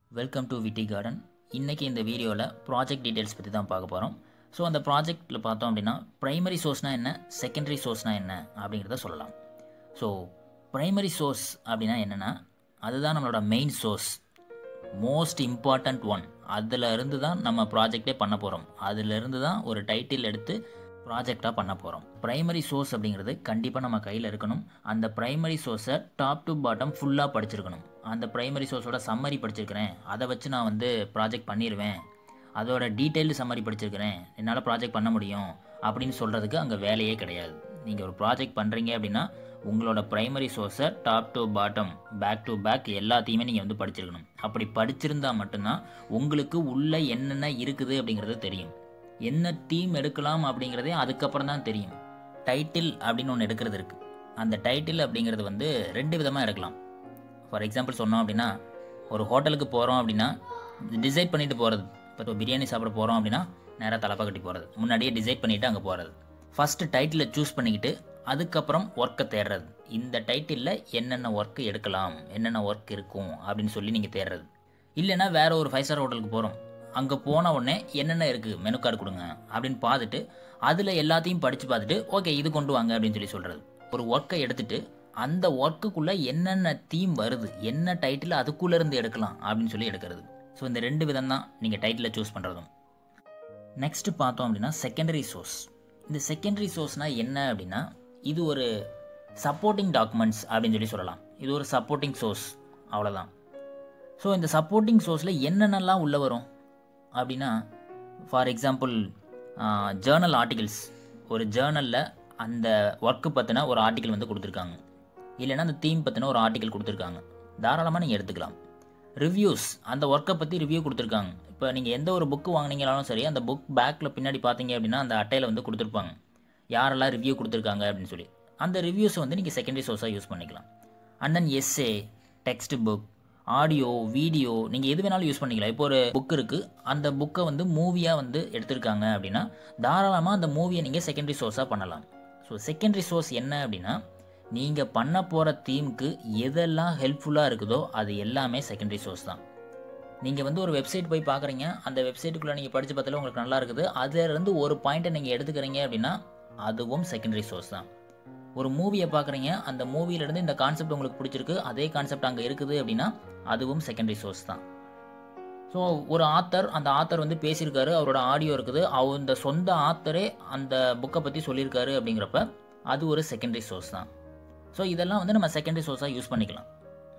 welcome to விட்டி garden இன்றைக்கி இந்த வீடியோவில் ப்ராஜெக்ட் டீட்டெயில்ஸ் பற்றி தான் பார்க்க போகிறோம் ஸோ அந்த ப்ராஜெக்ட்டில் பார்த்தோம் அப்படின்னா ப்ரைமரி சோர்ஸ்னால் என்ன செகண்டரி சோர்ஸ்னால் என்ன அப்படிங்கிறத சொல்லலாம் ஸோ ப்ரைமரி சோர்ஸ் அப்படின்னா என்னென்னா அதுதான் நம்மளோட main source most important one அதில் இருந்து தான் நம்ம ப்ராஜெக்டே பண்ண போகிறோம் அதிலிருந்து தான் ஒரு டைட்டில் எடுத்து ப்ராஜெக்டாக பண்ண போகிறோம் ப்ரைமரி சோர்ஸ் அப்படிங்கிறது கண்டிப்பாக நம்ம கையில் இருக்கணும் அந்த ப்ரைமரி சோர்ஸை டாப் டு பாட்டம் ஃபுல்லாக படிச்சிருக்கணும் அந்த ப்ரைமரி சோர்ஸோட சம்மரி படிச்சிருக்கிறேன் அதை வச்சு நான் வந்து ப்ராஜெக்ட் பண்ணிடுவேன் அதோட டீட்டெயில்டு சம்மரி படிச்சிருக்கிறேன் என்னால் ப்ராஜெக்ட் பண்ண முடியும் அப்படின்னு சொல்கிறதுக்கு அங்கே வேலையே கிடையாது நீங்கள் ஒரு ப்ராஜெக்ட் பண்ணுறீங்க அப்படின்னா உங்களோட ப்ரைமரி சோர்ஸை top to bottom back to back எல்லாத்தையுமே நீங்கள் வந்து படிச்சிருக்கணும் அப்படி படிச்சிருந்தா மட்டும்தான் உங்களுக்கு உள்ளே என்னென்ன இருக்குது அப்படிங்கிறது தெரியும் என்ன தீம் எடுக்கலாம் அப்படிங்கிறதே அதுக்கப்புறம் தான் தெரியும் டைட்டில் அப்படின்னு ஒன்று எடுக்கிறது இருக்குது அந்த டைட்டில் அப்படிங்கிறது வந்து ரெண்டு விதமாக எடுக்கலாம் ஃபார் எக்ஸாம்பிள் சொன்னோம் அப்படின்னா ஒரு ஹோட்டலுக்கு போகிறோம் அப்படின்னா டிசைட் பண்ணிட்டு போகிறது இப்போ பிரியாணி சாப்பிட போகிறோம் அப்படின்னா நேராக தலப்பா கட்டி போகிறது முன்னாடியே டிசைட் பண்ணிவிட்டு அங்கே போகிறது ஃபஸ்ட்டு டைட்டிலை சூஸ் பண்ணிக்கிட்டு அதுக்கப்புறம் ஒர்க்கை தேடுறது இந்த டைட்டிலில் என்னென்ன ஒர்க்கு எடுக்கலாம் என்னென்ன ஒர்க் இருக்கும் அப்படின்னு சொல்லி நீங்கள் தேடுறது இல்லைன்னா வேற ஒரு ஃபைவ் ஸ்டார் ஹோட்டலுக்கு போகிறோம் அங்கே போன உடனே என்னென்ன இருக்குது மெனு கார்டு கொடுங்க அப்படின்னு பார்த்துட்டு அதில் எல்லாத்தையும் படித்து பார்த்துட்டு ஓகே இது கொண்டு வாங்க அப்படின்னு சொல்லி சொல்கிறது ஒரு ஒர்க்கை எடுத்துட்டு அந்த ஒர்க்குக்குள்ளே என்னென்ன தீம் வருது என்ன டைட்டில் அதுக்குள்ளேருந்து எடுக்கலாம் அப்படின்னு சொல்லி எடுக்கிறது ஸோ இந்த ரெண்டு விதம் தான் நீங்கள் டைட்டிலை சூஸ் பண்ணுறதும் நெக்ஸ்ட் பார்த்தோம் அப்படின்னா செகண்டரி சோர்ஸ் இந்த செகண்டரி சோர்ஸ்னால் என்ன அப்படின்னா இது ஒரு சப்போர்ட்டிங் டாக்குமெண்ட்ஸ் அப்படின்னு சொல்லி சொல்லலாம் இது ஒரு சப்போர்ட்டிங் சோர்ஸ் அவ்வளோதான் ஸோ இந்த சப்போர்ட்டிங் சோர்ஸில் என்னென்னலாம் உள்ளே வரும் அப்படின்னா ஃபார் எக்ஸாம்பிள் ஜேர்னல் ஆர்டிகிள்ஸ் ஒரு ஜேர்னலில் அந்த ஒர்க்கு பற்றின ஒரு ஆர்டிக்கல் வந்து கொடுத்துருக்காங்க இல்லைன்னா அந்த தீம் பற்றின ஒரு ஆர்டிக்கல் கொடுத்துருக்காங்க தாராளமாக நீங்கள் எடுத்துக்கலாம் ரிவ்யூஸ் அந்த ஒர்க்கை பற்றி ரிவ்யூ கொடுத்துருக்காங்க இப்போ நீங்கள் எந்த ஒரு புக்கு வாங்கினீங்கனாலும் சரி அந்த புக் பேக்கில் பின்னாடி பார்த்தீங்க அப்படின்னா அந்த அட்டையில் வந்து கொடுத்துருப்பாங்க யாரெல்லாம் ரிவ்யூ கொடுத்துருக்காங்க அப்படின்னு சொல்லி அந்த ரிவ்யூஸை வந்து நீங்கள் செகண்டரி சோர்ஸாக யூஸ் பண்ணிக்கலாம் and then essay text book audio video நீங்கள் எது வேணாலும் யூஸ் பண்ணிக்கலாம் இப்போ ஒரு புக் இருக்குது அந்த புக்கை வந்து மூவியாக வந்து எடுத்திருக்காங்க அப்படின்னா தாராளமாக அந்த மூவியை நீங்கள் செகண்டரி சோர்ஸாக பண்ணலாம் ஸோ செகண்டரி சோர்ஸ் என்ன அப்படின்னா நீங்கள் பண்ண போகிற தீமுக்கு எதெல்லாம் ஹெல்ப்ஃபுல்லாக இருக்குதோ அது எல்லாமே செகண்டரி சோர்ஸ் தான் நீங்கள் வந்து ஒரு வெப்சைட் போய் பார்க்குறீங்க அந்த வெப்சைட்டுக்குள்ளே நீங்கள் படித்து பார்த்தாலும் உங்களுக்கு நல்லா இருக்குது அதிலேருந்து ஒரு பாயிண்ட்டை நீங்கள் எடுத்துக்கிறீங்க அப்படின்னா அதுவும் செகண்டரி சோர்ஸ் தான் ஒரு மூவியை பார்க்குறீங்க அந்த மூவியிலேருந்து இந்த கான்செப்ட் உங்களுக்கு பிடிச்சிருக்கு அதே கான்செப்ட் அங்கே இருக்குது அப்படின்னா அதுவும் செகண்டரி சோர்ஸ் தான் ஸோ ஒரு ஆத்தர் அந்த ஆத்தர் வந்து பேசியிருக்காரு அவரோட ஆடியோ இருக்குது அவர் இந்த சொந்த ஆத்தரே அந்த புக்கை பற்றி சொல்லியிருக்காரு அப்படிங்கிறப்ப அது ஒரு செகண்டரி சோர்ஸ் தான் ஸோ இதெல்லாம் வந்து நம்ம செகண்டரி சோர்ஸாக யூஸ் பண்ணிக்கலாம்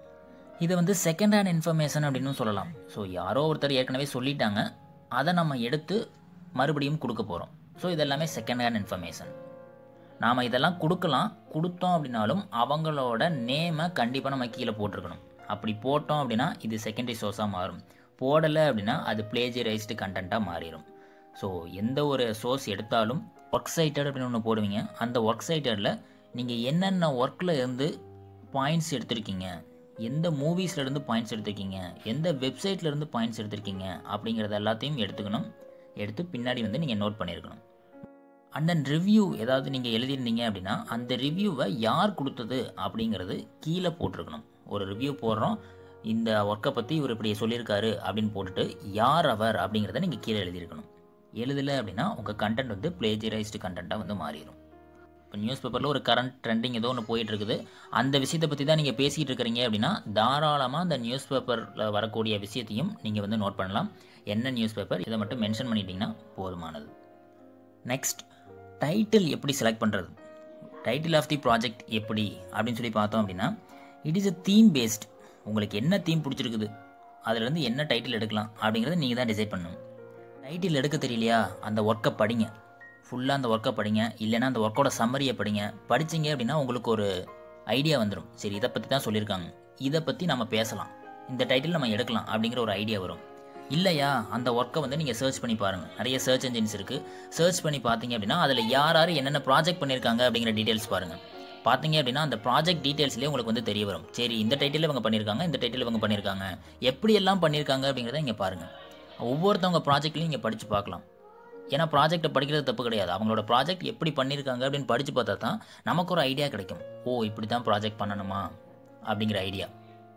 இதை வந்து செகண்ட் ஹேண்ட் இன்ஃபர்மேஷன் அப்படின்னு சொல்லலாம் ஸோ யாரோ ஒருத்தர் ஏற்கனவே சொல்லிட்டாங்க அதை நம்ம எடுத்து மறுபடியும் கொடுக்க போகிறோம் ஸோ இதெல்லாமே செகண்ட் ஹேண்ட் இன்ஃபர்மேஷன் நாம் இதெல்லாம் கொடுக்கலாம் கொடுத்தோம் அப்படின்னாலும் அவங்களோட நேமை கண்டிப்பாக நம்ம கீழே போட்டிருக்கணும் அப்படி போட்டோம் அப்படின்னா இது செகண்டரி சோர்ஸாக மாறும் போடலை அப்படின்னா அது பிளேஜரைஸ்டு கண்டென்ட்டாக மாறிடும் ஸோ எந்த ஒரு சோர்ஸ் எடுத்தாலும் ஒர்க் சைட்டட் அப்படின்னு ஒன்று போடுவீங்க அந்த ஒர்க் சைட்டடில் நீங்கள் என்னென்ன ஒர்க்கில் இருந்து பாயிண்ட்ஸ் எடுத்திருக்கீங்க எந்த மூவிஸில் இருந்து பாயிண்ட்ஸ் எடுத்திருக்கீங்க எந்த வெப்சைட்டில் இருந்து பாயிண்ட்ஸ் எடுத்திருக்கீங்க அப்படிங்கிறத எல்லாத்தையும் எடுத்துக்கணும் எடுத்து பின்னாடி வந்து நீங்கள் நோட் பண்ணியிருக்கணும் அண்ட் தென் ரிவ்யூ ஏதாவது நீங்கள் எழுதியிருந்தீங்க அப்படின்னா அந்த ரிவ்யூவை யார் கொடுத்தது அப்படிங்கிறது கீழே போட்டிருக்கணும் ஒரு ரிவ்யூ போடுறோம் இந்த ஒர்க்கை பற்றி இவர் இப்படி சொல்லியிருக்காரு அப்படின்னு போட்டுட்டு யார் அவர் அப்படிங்கிறத நீங்கள் கீழே எழுதியிருக்கணும் எழுதலை அப்படின்னா உங்கள் கண்டென்ட் வந்து பிளேஜரைஸ்டு கண்டென்ட்டாக வந்து மாறிடும் இப்போ நியூஸ் பேப்பரில் ஒரு கரண்ட் ட்ரெண்டிங் ஏதோ ஒன்று போயிட்டு இருக்குது அந்த விஷயத்தை பற்றி தான் நீங்கள் பேசிகிட்டு இருக்கிறீங்க அப்படின்னா தாராளமாக அந்த நியூஸ் பேப்பரில் வரக்கூடிய விஷயத்தையும் நீங்கள் வந்து நோட் பண்ணலாம் என்ன நியூஸ் பேப்பர் இதை மட்டும் மென்ஷன் பண்ணிட்டீங்கன்னா போதுமானது நெக்ஸ்ட் டைட்டில் எப்படி செலக்ட் பண்ணுறது டைட்டில் ஆஃப் தி ப்ராஜெக்ட் எப்படி அப்படின்னு சொல்லி பார்த்தோம் அப்படின்னா it is a theme based உங்களுக்கு என்ன தீம் பிடிச்சிருக்குது அதுலேருந்து என்ன டைட்டில் எடுக்கலாம் அப்படிங்கிறத நீங்கள் தான் டிசைட் பண்ணணும் டைட்டில் எடுக்க தெரியலையா அந்த ஒர்க்கை படிங்க ஃபுல்லாக அந்த ஒர்க்கை படிங்க இல்லைன்னா அந்த ஒர்க்கோட சம்மரியை படிங்க படிச்சிங்க அப்படின்னா உங்களுக்கு ஒரு ஐடியா வந்துடும் சரி இதை பற்றி தான் சொல்லியிருக்காங்க இதை பற்றி நம்ம பேசலாம் இந்த டைட்டில் நம்ம எடுக்கலாம் அப்படிங்கிற ஒரு ஐடியா வரும் இல்லையா அந்த ஒர்க்கை வந்து நீங்கள் சர்ச் பண்ணி பாருங்கள் நிறைய சர்ச் என்ஜின்ஸ் இருக்குது சர்ச் பண்ணி பார்த்தீங்க அப்படின்னா அதில் யார் யார் என்னென்ன ப்ராஜெக்ட் பண்ணியிருக்காங்க அப்படிங்கிற டீட்டெயில்ஸ் பாருங்கள் பார்த்தீங்க அப்படின்னா அந்த ப்ராஜெக்ட் டீட்டெயில்ஸ்லேயே உங்களுக்கு வந்து தெரிய வரும் சரி இந்த டைட்டில் இவங்க பண்ணியிருக்காங்க இந்த டைட்டில் இவங்க பண்ணியிருக்காங்க எப்படி எல்லாம் பண்ணியிருக்காங்க அப்படிங்கிறத இங்கே பாருங்கள் ஒவ்வொருத்தவங்க ப்ராஜெக்ட்லையும் இங்கே படித்து பார்க்கலாம் ஏன்னா ப்ராஜெக்ட்டை படிக்கிறது தப்பு கிடையாது அவங்களோட ப்ராஜெக்ட் எப்படி பண்ணியிருக்காங்க அப்படின்னு படித்து பார்த்தா தான் நமக்கு ஒரு ஐடியா கிடைக்கும் ஓ இப்படி தான் ப்ராஜெக்ட் பண்ணணுமா அப்படிங்கிற ஐடியா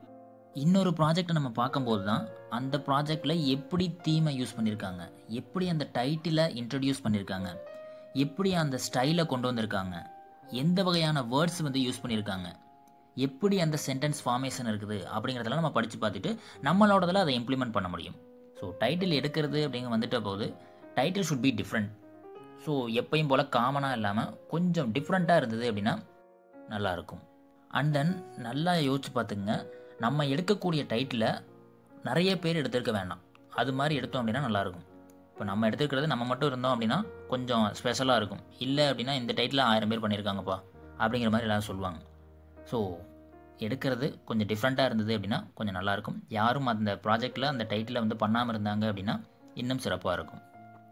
இன்னொரு ப்ராஜெக்டை நம்ம பார்க்கும்போது தான் அந்த ப்ராஜெக்டில் எப்படி தீமை யூஸ் பண்ணியிருக்காங்க எப்படி அந்த டைட்டிலை இன்ட்ரடியூஸ் பண்ணியிருக்காங்க எப்படி அந்த ஸ்டைலை கொண்டு வந்திருக்காங்க எந்த வகையான வேர்ட்ஸ் வந்து யூஸ் பண்ணியிருக்காங்க எப்படி அந்த சென்டென்ஸ் ஃபார்மேஷன் இருக்குது அப்படிங்கிறதெல்லாம் நம்ம படித்து பார்த்துட்டு நம்மளோடதில் அதை இம்ப்ளிமெண்ட் பண்ண முடியும் ஸோ டைட்டில் எடுக்கிறது அப்படிங்க வந்துட்ட போது title should be different so எப்பயும் போல் காமனாக இல்லாமல் கொஞ்சம் டிஃப்ரெண்ட்டாக இருந்தது அப்படின்னா நல்லாயிருக்கும் அண்ட் தென் நல்லா யோசிச்சு பார்த்துங்க நம்ம எடுக்கக்கூடிய டைட்டிலை நிறைய பேர் எடுத்திருக்க வேண்டாம் அது மாதிரி எடுத்தோம் அப்படின்னா நல்லாயிருக்கும் இப்போ நம்ம எடுத்துக்கிறது நம்ம மட்டும் இருந்தோம் அப்படின்னா கொஞ்சம் ஸ்பெஷலாக இருக்கும் இல்லை அப்படின்னா இந்த டைட்டில் ஆயிரம் பேர் பண்ணியிருக்காங்கப்பா அப்படிங்கிற மாதிரி எல்லோரும் சொல்லுவாங்க ஸோ எடுக்கிறது கொஞ்சம் டிஃப்ரெண்ட்டாக இருந்தது அப்படின்னா கொஞ்சம் நல்லாயிருக்கும் யாரும் அந்த ப்ராஜெக்டில் அந்த டைட்டிலை வந்து பண்ணாமல் இருந்தாங்க அப்படின்னா இன்னும் சிறப்பாக இருக்கும்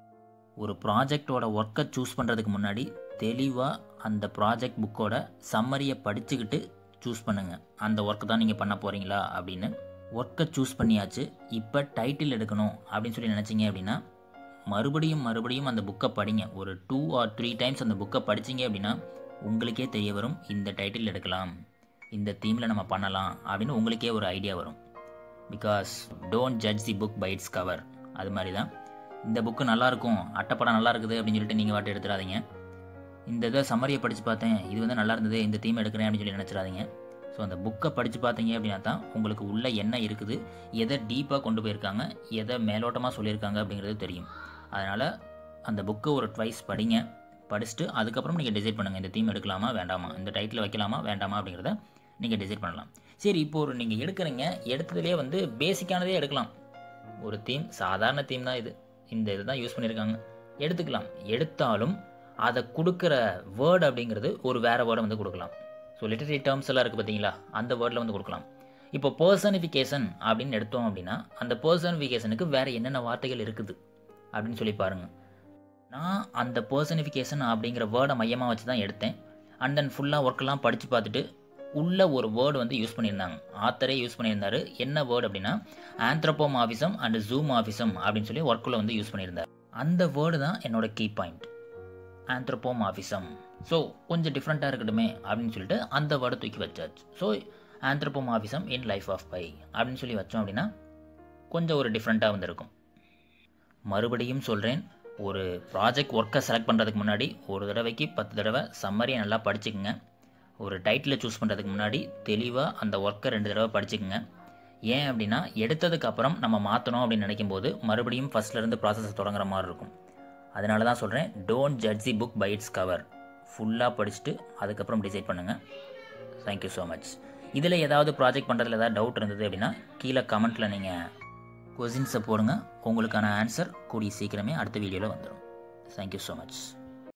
ஒரு ப்ராஜெக்டோட ஒர்க்கை சூஸ் பண்ணுறதுக்கு முன்னாடி தெளிவாக அந்த ப்ராஜெக்ட் புக்கோட சம்மரியை படிச்சுக்கிட்டு சூஸ் பண்ணுங்கள் அந்த ஒர்க்கு தான் நீங்கள் பண்ண போகிறீங்களா அப்படின்னு ஒர்க்கை சூஸ் பண்ணியாச்சு இப்போ டைட்டில் எடுக்கணும் அப்படின்னு சொல்லி நினச்சிங்க அப்படின்னா மறுபடியும் மறுபடியும் அந்த புக்கை படிங்க ஒரு டூ ஆர் த்ரீ டைம்ஸ் அந்த புக்கை படிச்சிங்க அப்படின்னா உங்களுக்கே தெரிய வரும் இந்த டைட்டில் எடுக்கலாம் இந்த தீமில் நம்ம பண்ணலாம் அப்படின்னு உங்களுக்கே ஒரு ஐடியா வரும் because don't judge the book by its cover அது மாதிரி தான் இந்த புக்கு நல்லாயிருக்கும் அட்டைப்படம் நல்லா இருக்குது அப்படின்னு சொல்லிட்டு நீங்கள் வாட்டி எடுத்துடாதீங்க இந்த இதை சம்மரியை படித்து பார்த்தேன் இது வந்து நல்லா இருந்தது இந்த தீம் எடுக்கிறேன் அப்படின்னு சொல்லி நினச்சிடாதீங்க ஸோ அந்த புக்கை படித்து பார்த்தீங்க அப்படின்னா தான் உங்களுக்கு உள்ளே என்ன இருக்குது எதை டீப்பாக கொண்டு போயிருக்காங்க எதை மேலோட்டமாக சொல்லியிருக்காங்க அப்படிங்கிறது தெரியும் அதனால் அந்த புக்கை ஒரு ட்வைஸ் படிங்க படிச்சுட்டு அதுக்கப்புறம் நீங்கள் டிசைட் பண்ணுங்கள் இந்த தீம் எடுக்கலாமா வேண்டாமா இந்த டைட்டில் வைக்கலாமா வேண்டாமா அப்படிங்கிறத நீங்கள் டிசைட் பண்ணலாம் சரி இப்போ ஒரு நீங்கள் எடுக்கிறீங்க எடுத்ததுலேயே வந்து பேசிக்கானதே எடுக்கலாம் ஒரு தீம் சாதாரண தீம் தான் இது இந்த இது தான் யூஸ் பண்ணியிருக்காங்க எடுத்துக்கலாம் எடுத்தாலும் அதை கொடுக்குற வேர்டு அப்படிங்கிறது ஒரு வேறு வேர்டை வந்து கொடுக்கலாம் ஸோ லிட்டரரி டேர்ம்ஸ் எல்லாம் இருக்குது பார்த்தீங்களா அந்த வேர்டில் வந்து கொடுக்கலாம் இப்போ பர்சனிஃபிகேஷன் அப்படின்னு எடுத்தோம் அப்படின்னா அந்த பர்சனிஃபிகேஷனுக்கு வேறு என்னென்ன வார்த்தைகள் இருக்குது அப்படின்னு சொல்லி பாருங்கள் நான் அந்த பர்சனிஃபிகேஷன் அப்படிங்கிற வேர்டை மையமாக வச்சு தான் எடுத்தேன் அண்ட் தென் ஃபுல்லாக ஒர்க்கெல்லாம் படித்து பார்த்துட்டு உள்ள ஒரு வேர்டு வந்து யூஸ் பண்ணியிருந்தாங்க ஆத்தரே யூஸ் பண்ணியிருந்தாரு என்ன வேர்டு அப்படின்னா ஆந்த்ரப்போம் ஆஃபிசம் அண்ட் ஜூம் ஆஃபிசம் அப்படின்னு சொல்லி ஒர்க்கில் வந்து யூஸ் பண்ணியிருந்தார் அந்த வேர்டு தான் என்னோட key point anthropomorphism so கொஞ்சம் டிஃப்ரெண்ட்டாக இருக்கட்டுமே அப்படின்னு சொல்லிட்டு அந்த வேர்டை தூக்கி வச்சாச்சு so anthropomorphism in life of pi அப்படின்னு சொல்லி வச்சோம் அப்படின்னா கொஞ்சம் ஒரு டிஃப்ரெண்ட்டாக வந்திருக்கும் மறுபடியும் சொல்கிறேன் ஒரு ப்ராஜெக்ட் ஒர்க்கை செலக்ட் பண்ணுறதுக்கு முன்னாடி ஒரு தடவைக்கு பத்து தடவை சம்மரியை நல்லா படிச்சுக்குங்க ஒரு டைட்டிலை சூஸ் பண்ணுறதுக்கு முன்னாடி தெளிவாக அந்த ஒர்க்கை ரெண்டு தடவை படிச்சுக்குங்க ஏன் அப்படின்னா எடுத்ததுக்கு அப்புறம் நம்ம மாற்றணும் அப்படின்னு நினைக்கும் போது மறுபடியும் ஃபஸ்ட்லேருந்து ப்ராசஸ் தொடங்குற மாதிரி இருக்கும் அதனால தான் சொல்கிறேன் don't judge the book by its cover ஃபுல்லாக படிச்சுட்டு அதுக்கப்புறம் டிசைட் பண்ணுங்கள் தேங்க்யூ ஸோ மச் இதில் ஏதாவது ப்ராஜெக்ட் பண்ணுறதுல ஏதாவது டவுட் இருந்தது அப்படின்னா கீழே கமெண்ட்டில் நீங்கள் கொஸ்டின்ஸை போடுங்க உங்களுக்கான ஆன்சர் கூடிய சீக்கிரமே அடுத்த வீடியோவில் வந்துடும் தேங்க்யூ ஸோ மச்